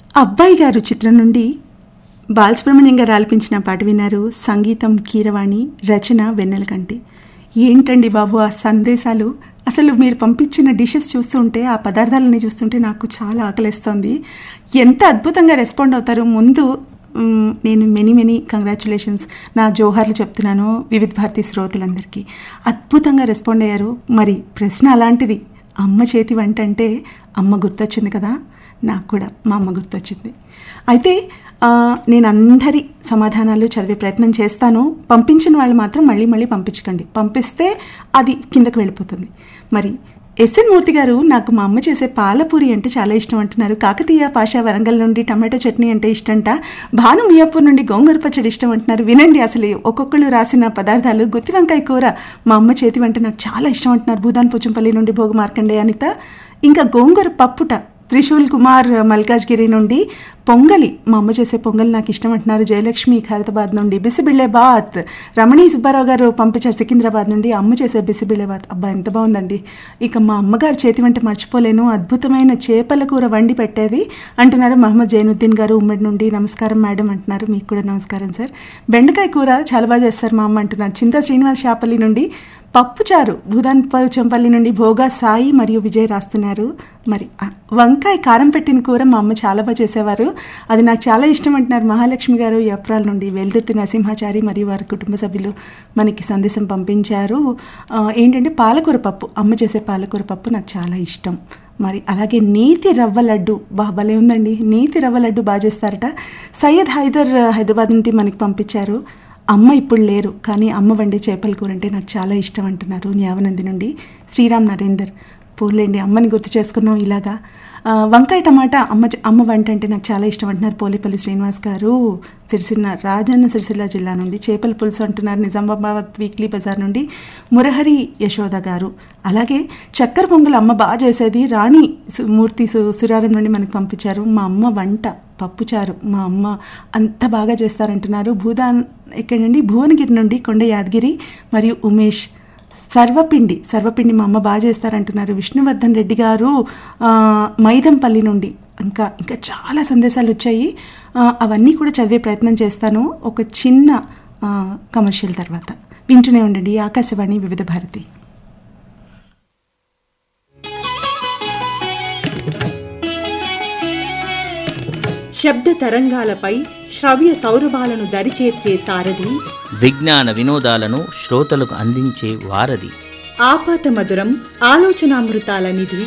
అబ్బాయి గారు చిత్రం నుండి బాలసుబ్రహ్మణ్యం గారు ఆలపించిన పాట విన్నారు సంగీతం కీరవాణి రచన వెన్నెలకంటి ఏంటండి బాబు ఆ సందేశాలు అసలు మీరు పంపించిన డిషెస్ చూస్తుంటే ఆ పదార్థాలని చూస్తుంటే నాకు చాలా ఆకలిస్తోంది ఎంత అద్భుతంగా రెస్పాండ్ అవుతారు ముందు మ్, నేను మెనీ మెనీ కంగ్రాచులేషన్స్ నా జోహార్లు చెప్తున్నాను వివిధ భారతీ శ్రోతలందరికీ అద్భుతంగా రెస్పాండ్ అయ్యారు మరి ప్రశ్న అలాంటిది అమ్మ చేతి వంట అంటే అమ్మ గుర్తొచ్చింది కదా నాకు కూడా మా అమ్మ గుర్తొచ్చింది అయితే ఆ, నేను అందరి సమాధానాలు చదివే ప్రయత్నం చేస్తాను పంపించిన వాళ్ళు మాత్రం మళ్ళీ మళ్ళీ పంపించకండి పంపిస్తే అది కిందకు వెళ్ళిపోతుంది మరి ఎస్ఎన్ మూర్తి గారు నాకు మా అమ్మ చేసే పాలపూరి అంటే చాలా ఇష్టం అంటున్నారు కాకతీయ పాషా వరంగల్ నుండి టమాటో చట్నీ అంటే ఇష్టంట భాను మియాపూర్ నుండి గోంగూర పచ్చడి ఇష్టం అంటున్నారు వినండి అసలు ఒక్కొక్కళ్ళు రాసిన పదార్థాలు గుత్తి వంకాయ కూర మా అమ్మ చేతి వంట నాకు చాలా ఇష్టం అంటున్నారు భూదాన్ పోచంపల్లి నుండి భోగు మార్కండే అనిత ఇంకా గోంగూర పప్పుట త్రిశూల్ కుమార్ మల్కాజ్గిరి నుండి పొంగలి మా అమ్మ చేసే పొంగలి నాకు ఇష్టం అంటున్నారు జయలక్ష్మి ఖైరతాబాద్ నుండి బిసిబిళ్ళే బాత్ రమణి సుబ్బారావు గారు పంపించారు సికింద్రాబాద్ నుండి అమ్మ చేసే బిసిబిళ్ళే బాత్ అబ్బా ఎంత బాగుందండి ఇక మా అమ్మగారు చేతి వంట మర్చిపోలేను అద్భుతమైన చేపల కూర వండి పెట్టేది అంటున్నారు మహమ్మద్ జైనుద్దీన్ గారు ఉమ్మడి నుండి నమస్కారం మేడం అంటున్నారు మీకు కూడా నమస్కారం సార్ బెండకాయ కూర చాలా బాగా చేస్తారు మా అమ్మ అంటున్నారు చింత శ్రీనివాస్ షాపల్లి నుండి పప్పుచారు భూదాన్ చెంపల్లి నుండి భోగా సాయి మరియు విజయ్ రాస్తున్నారు మరి ఆ, వంకాయ కారం పెట్టిన కూర మా అమ్మ చాలా బాగా చేసేవారు అది నాకు చాలా ఇష్టం అంటున్నారు మహాలక్ష్మి గారు ఎప్రాల్ నుండి వెల్దుర్తి నరసింహాచారి మరియు వారి కుటుంబ సభ్యులు మనకి సందేశం పంపించారు ఆ, ఏంటంటే పాలకూర పప్పు అమ్మ చేసే పాలకూర పప్పు నాకు చాలా ఇష్టం మరి అలాగే నేతి రవ్వ లడ్డు బా భలే ఉందండి నేతి రవ్వ లడ్డు బాగా చేస్తారట సయ్యద్ హైదర్ హైదరాబాద్ నుండి మనకి పంపించారు అమ్మ ఇప్పుడు లేరు కానీ అమ్మ వండే చేపల కూర అంటే నాకు చాలా ఇష్టం అంటున్నారు న్యావనంది నుండి శ్రీరామ్ నరేందర్ పోలేండి అమ్మని గుర్తు చేసుకున్నాం ఇలాగా ఆ, వంకాయ టమాటా అమ్మ చ- అమ్మ వంట అంటే నాకు చాలా ఇష్టం అంటున్నారు పోలేపల్లి శ్రీనివాస్ గారు సిరిసిల్ల రాజన్న సిరిసిల్ల జిల్లా నుండి చేపల పులుసు అంటున్నారు నిజామాబాద్ వీక్లీ బజార్ నుండి మురహరి యశోద గారు అలాగే చక్కెర పొంగల్ అమ్మ బాగా చేసేది రాణి సు- మూర్తి సు- సురారం నుండి మనకు పంపించారు మా అమ్మ వంట పప్పుచారు మా అమ్మ అంత బాగా చేస్తారంటున్నారు భూదాన్ ఇక్కడ నుండి భువనగిరి నుండి కొండ యాదగిరి మరియు ఉమేష్ సర్వపిండి సర్వపిండి మా అమ్మ బాగా చేస్తారంటున్నారు విష్ణువర్ధన్ రెడ్డి గారు ఆ, మైదంపల్లి నుండి ఇంకా ఇంకా చాలా సందేశాలు వచ్చాయి ఆ, అవన్నీ కూడా చదివే ప్రయత్నం చేస్తాను ఒక చిన్న ఆ, కమర్షియల్ తర్వాత వింటూనే ఉండండి ఆకాశవాణి వివిధ భారతి శబ్ద తరంగాలపై శ్రవ్య సౌరభాలను దరిచేర్చే సారథి విజ్ఞాన వినోదాలను శ్రోతలకు అందించే వారధి ఆపాత మధురం ఆలోచనామృతాల నిధి